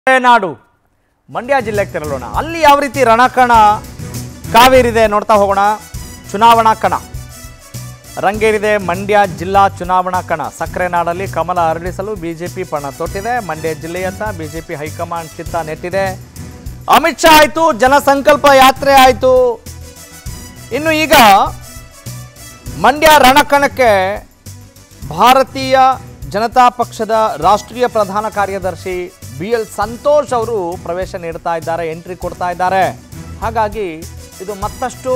ನಾಡು ಮಂಡ್ಯ ಜಿಲ್ಲೆಗೆ ತೆರಳೋಣ ಅಲ್ಲಿ ಯಾವ ರೀತಿ ರಣಕಣ ಕಾವೇರಿದೆ ನೋಡ್ತಾ ಹೋಗೋಣ ಚುನಾವಣಾ ಕಣ ರಂಗೇರಿದೆ ಮಂಡ್ಯ ಜಿಲ್ಲಾ ಚುನಾವಣಾ ಕಣ ಸಕ್ಕರೆ ನಾಡಲ್ಲಿ ಕಮಲ ಅರಳಿಸಲು ಬಿಜೆಪಿ ಪಣ ತೊಟ್ಟಿದೆ ಮಂಡ್ಯ ಜಿಲ್ಲೆಯತ್ತ ಬಿಜೆಪಿ ಹೈಕಮಾಂಡ್ ಚಿತ್ತ ನೆಟ್ಟಿದೆ ಅಮಿತ್ ಶಾ ಆಯಿತು ಜನಸಂಕಲ್ಪ ಯಾತ್ರೆ ಆಯಿತು ಇನ್ನು ಈಗ ಮಂಡ್ಯ ರಣಕಣಕ್ಕೆ ಭಾರತೀಯ ಜನತಾ ಪಕ್ಷದ ರಾಷ್ಟ್ರೀಯ ಪ್ರಧಾನ ಕಾರ್ಯದರ್ಶಿ ಬಿ ಎಲ್ ಸಂತೋಷ್ ಅವರು ಪ್ರವೇಶ ನೀಡ್ತಾ ಇದ್ದಾರೆ ಎಂಟ್ರಿ ಕೊಡ್ತಾ ಇದ್ದಾರೆ ಹಾಗಾಗಿ ಇದು ಮತ್ತಷ್ಟು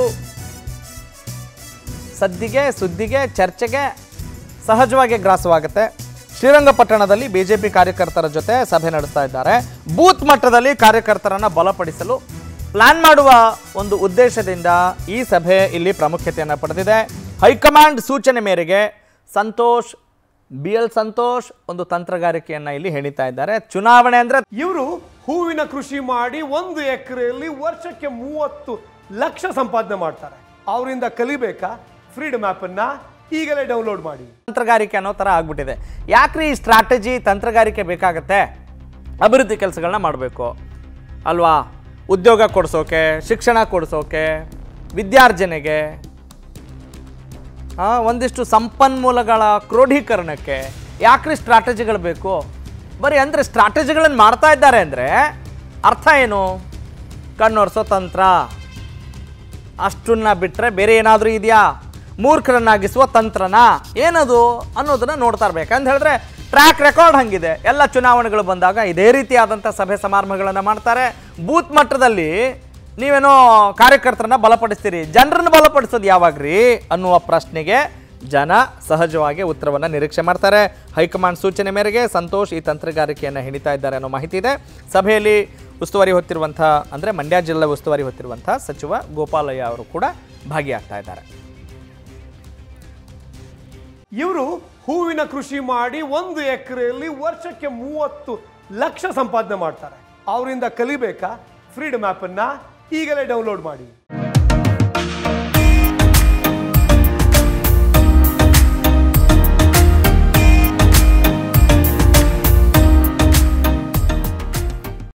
ಸದ್ದಿಗೆ ಸುದ್ದಿಗೆ ಚರ್ಚೆಗೆ ಸಹಜವಾಗಿ ಗ್ರಾಸವಾಗುತ್ತೆ ಶ್ರೀರಂಗಪಟ್ಟಣದಲ್ಲಿ ಬಿಜೆಪಿ ಕಾರ್ಯಕರ್ತರ ಜೊತೆ ಸಭೆ ನಡೆಸ್ತಾ ಇದ್ದಾರೆ ಬೂತ್ ಮಟ್ಟದಲ್ಲಿ ಕಾರ್ಯಕರ್ತರನ್ನ ಬಲಪಡಿಸಲು ಪ್ಲಾನ್ ಮಾಡುವ ಒಂದು ಉದ್ದೇಶದಿಂದ ಈ ಸಭೆ ಇಲ್ಲಿ ಪ್ರಾಮುಖ್ಯತೆಯನ್ನು ಪಡೆದಿದೆ ಹೈಕಮಾಂಡ್ ಸೂಚನೆ ಮೇರೆಗೆ ಸಂತೋಷ್ ಬಿ ಎಲ್ ಸಂತೋಷ್ ಒಂದು ತಂತ್ರಗಾರಿಕೆಯನ್ನ ಇಲ್ಲಿ ಹೆಣಿತಾ ಇದ್ದಾರೆ ಚುನಾವಣೆ ಅಂದ್ರೆ ಇವರು ಹೂವಿನ ಕೃಷಿ ಮಾಡಿ ಒಂದು ಎಕರೆಯಲ್ಲಿ ವರ್ಷಕ್ಕೆ ಮೂವತ್ತು ಲಕ್ಷ ಸಂಪಾದನೆ ಮಾಡ್ತಾರೆ ಅವರಿಂದ ಕಲಿಬೇಕಾ ಫ್ರೀಡಮ್ ಅನ್ನ ಈಗಲೇ ಡೌನ್ಲೋಡ್ ಮಾಡಿ ತಂತ್ರಗಾರಿಕೆ ಅನ್ನೋ ಥರ ಆಗ್ಬಿಟ್ಟಿದೆ ಯಾಕ್ರಿ ಈ ಸ್ಟ್ರಾಟಜಿ ತಂತ್ರಗಾರಿಕೆ ಬೇಕಾಗತ್ತೆ ಅಭಿವೃದ್ಧಿ ಕೆಲಸಗಳನ್ನ ಮಾಡಬೇಕು ಅಲ್ವಾ ಉದ್ಯೋಗ ಕೊಡಿಸೋಕೆ ಶಿಕ್ಷಣ ಕೊಡಿಸೋಕೆ ವಿದ್ಯಾರ್ಜನೆಗೆ ಆ, ಒಂದಿಷ್ಟು ಸಂಪನ್ಮೂಲಗಳ ಕ್ರೋಢೀಕರಣಕ್ಕೆ ಯಾಕ್ರಿ ಸ್ಟ್ರಾಟಜಿಗಳು ಬೇಕು ಬರೀ ಅಂದರೆ ಸ್ಟ್ರಾಟಜಿಗಳನ್ನು ಮಾಡ್ತಾ ಇದ್ದಾರೆ ಅಂದರೆ ಅರ್ಥ ಏನು ಕಣ್ಣೊರೆಸೋ ತಂತ್ರ ಅಷ್ಟನ್ನ ಬಿಟ್ಟರೆ ಬೇರೆ ಏನಾದರೂ ಇದೆಯಾ ಮೂರ್ಖರನ್ನಾಗಿಸುವ ತಂತ್ರನ ಏನದು ಅನ್ನೋದನ್ನ ನೋಡ್ತಾ ಇರ್ಬೇಕು ಅಂತ ಹೇಳಿದ್ರೆ ಟ್ರ್ಯಾಕ್ ರೆಕಾರ್ಡ್ ಹಂಗಿದೆ ಎಲ್ಲ ಚುನಾವಣೆಗಳು ಬಂದಾಗ ಇದೇ ರೀತಿಯಾದಂಥ ಸಭೆ ಸಮಾರಂಭಗಳನ್ನು ಮಾಡ್ತಾರೆ ಬೂತ್ ಮಟ್ಟದಲ್ಲಿ ನೀವೇನೋ ಕಾರ್ಯಕರ್ತರನ್ನ ಬಲಪಡಿಸ್ತೀರಿ ಜನರನ್ನ ಬಲಪಡಿಸೋದು ಯಾವಾಗ್ರಿ ಅನ್ನುವ ಪ್ರಶ್ನೆಗೆ ಜನ ಸಹಜವಾಗಿ ಉತ್ತರವನ್ನು ನಿರೀಕ್ಷೆ ಮಾಡ್ತಾರೆ ಹೈಕಮಾಂಡ್ ಸೂಚನೆ ಮೇರೆಗೆ ಸಂತೋಷ್ ಈ ತಂತ್ರಗಾರಿಕೆಯನ್ನು ಹಿಡಿತಾ ಇದ್ದಾರೆ ಅನ್ನೋ ಮಾಹಿತಿ ಇದೆ ಸಭೆಯಲ್ಲಿ ಉಸ್ತುವಾರಿ ಹೊತ್ತಿರುವಂಥ ಅಂದರೆ ಮಂಡ್ಯ ಜಿಲ್ಲೆ ಉಸ್ತುವಾರಿ ಹೊತ್ತಿರುವಂಥ ಸಚಿವ ಗೋಪಾಲಯ್ಯ ಅವರು ಕೂಡ ಭಾಗಿಯಾಗ್ತಾ ಇದ್ದಾರೆ ಇವರು ಹೂವಿನ ಕೃಷಿ ಮಾಡಿ ಒಂದು ಎಕರೆಯಲ್ಲಿ ವರ್ಷಕ್ಕೆ ಮೂವತ್ತು ಲಕ್ಷ ಸಂಪಾದನೆ ಮಾಡ್ತಾರೆ ಅವರಿಂದ ಕಲಿಬೇಕಾ ಫ್ರೀಡಮ್ ಅನ್ನ ಈಗಲೇ ಡೌನ್ಲೋಡ್ ಮಾಡಿ